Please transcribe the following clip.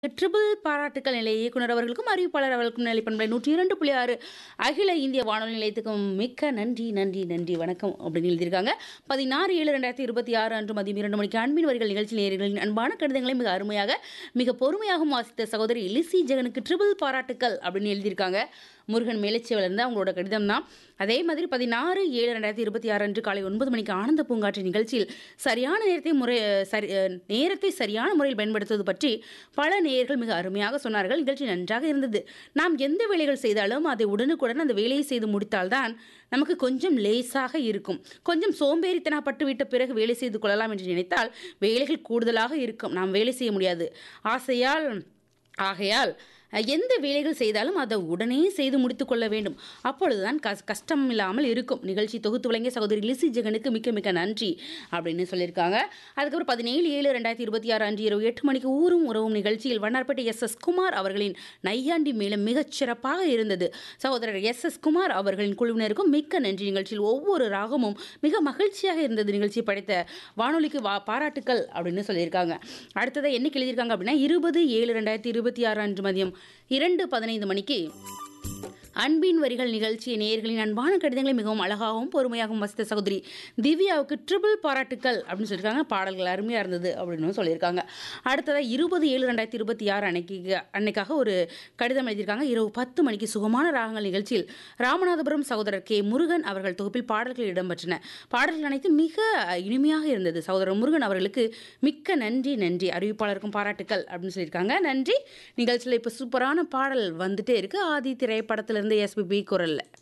triple பாராட்டுக்கள் நிலைய இயக்குனர் அவர்களுக்கும் அறிவிப்பாளர் அவர்களுக்கும் நிலை பண்பலை நூற்றி இரண்டு புள்ளி ஆறு அகில இந்திய வானொலி நிலையத்துக்கும் மிக்க நன்றி நன்றி நன்றி வணக்கம் அப்படின்னு எழுதியிருக்காங்க பதினாறு ஏழு ரெண்டாயிரத்தி இருபத்தி ஆறு அன்று மதியம் இரண்டு மணிக்கு அன்பின் வரிகள் நிகழ்ச்சி நேயர்களின் அன்பான கடிதங்களை மிக அருமையாக மிக பொறுமையாகவும் வாசித்த சகோதரி லிசி ஜெகனுக்கு ட்ரிபிள் பாராட்டுக்கள் அப்படின்னு எழுதியிருக்காங்க முருகன் மேலச்சியில் இருந்து அவங்களோட கடிதம் தான் அதே மாதிரி பதினாறு ஏழு ரெண்டாயிரத்தி இருபத்தி ஆறு அன்று காலை ஒன்பது மணிக்கு ஆனந்த பூங்காற்று நிகழ்ச்சியில் சரியான நேரத்தை முறை சரி அஹ், நேரத்தை சரியான முறையில் பயன்படுத்துவது பற்றி பல நேயர்கள் மிக அருமையாக சொன்னார்கள் நிகழ்ச்சி நன்றாக இருந்தது நாம் எந்த வேலைகள் செய்தாலும் அதை உடனுக்குடன் அந்த வேலையை செய்து முடித்தால்தான் நமக்கு கொஞ்சம் லேசாக இருக்கும் கொஞ்சம் சோம்பேறித்தனப்பட்டு விட்ட பிறகு வேலை செய்து கொள்ளலாம் என்று நினைத்தால் வேலைகள் கூடுதலாக இருக்கும் நாம் வேலை செய்ய முடியாது ஆசையால் ஆகையால் அஹ், எந்த வேலைகள் செய்தாலும் அதை உடனே செய்து முடித்துக் கொள்ள வேண்டும் அப்பொழுதுதான் கஸ் கஷ்டம் இல்லாமல் இருக்கும் நிகழ்ச்சி தொகுத்து வழங்கிய சகோதரி லிசி ஜெகனுக்கு மிக்க மிக்க நன்றி அப்படின்னு சொல்லியிருக்காங்க அதுக்கப்புறம் பதினேழு ஏழு ரெண்டாயிரத்தி இருபத்தி ஆறு அன்று இரவு எட்டு மணிக்கு ஊரும் உறவும் நிகழ்ச்சியில் வண்ணார்பேட்டை எஸ் எஸ் குமார் அவர்களின் நையாண்டி மேலும் மிகச் சிறப்பாக இருந்தது சகோதரர் எஸ் எஸ் குமார் அவர்களின் குழுவினருக்கும் மிக்க நன்றி நிகழ்ச்சியில் ஒவ்வொரு ராகமும் மிக மகிழ்ச்சியாக இருந்தது நிகழ்ச்சி படைத்த வானொலிக்கு வா பாராட்டுக்கள் அப்படின்னு சொல்லியிருக்காங்க அடுத்ததை என்னைக்கு எழுதியிருக்காங்க அப்படின்னா இருபது ஏழு ரெண்டாயிரத்தி இருபத்தி ஆறு அன்று மதியம் இரண்டு பதினைந்து மணிக்கு அன்பின் வரிகள் நிகழ்ச்சி நேயர்களின் அன்பான கடிதங்களை மிகவும் அழகாகவும் பொறுமையாகவும் வசித்த சகோதரி திவ்யாவுக்கு ட்ரிபிள் பாராட்டுக்கள் அப்படின்னு சொல்லியிருக்காங்க பாடல்கள் அருமையாக இருந்தது அப்படின்னு சொல்லியிருக்காங்க அடுத்ததாக இருபது ஏழு ரெண்டாயிரத்தி இருபத்தி ஆறு அன்னைக்கு அன்னைக்காக ஒரு கடிதம் எழுதியிருக்காங்க இரவு பத்து மணிக்கு சுகமான ராகங்கள் நிகழ்ச்சியில் ராமநாதபுரம் சகோதரர் கே முருகன் அவர்கள் தொகுப்பில் பாடல்கள் இடம்பெற்றன பாடல்கள் அனைத்து மிக இனிமையாக இருந்தது சகோதரர் முருகன் அவர்களுக்கு மிக்க நன்றி நன்றி அறிவிப்பாளருக்கும் பாராட்டுக்கள் அப்படின்னு சொல்லியிருக்காங்க நன்றி நிகழ்ச்சியில் இப்போ சூப்பரான பாடல் வந்துட்டே இருக்கு ஆதி திரைப்படத்திலிருந்து எஸ்பிபி குரல்ல